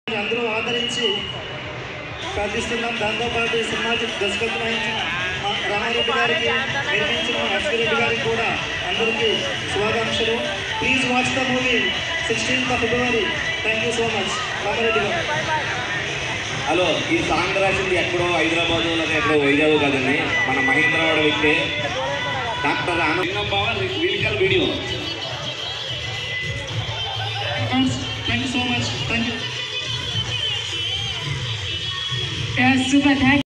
అందరూ ఆదరించి ప్రార్థిస్తున్నాం దాంతోపాటు ఈ సినిమాకి దర్శకత్వం వహించిన మా రామారెడ్డి గారికి నిర్మించిన అశ్విరెడ్డి గారికి కూడా అందరికీ శుభాకాంక్షలు please watch the movie sixteenth of February thank you so much Ramareddy garu hello ఈ సాంగ్ రాసింది ఎక్కడో హైదరాబాద్ లేదా ఎక్కడో వైజాగ్ కాదండి మన మహేంద్రవాడ వ్యక్తి డాక్టర్ ఆనందం బావ వీలికల్ video thank you so much thank you Yeah, super. Thank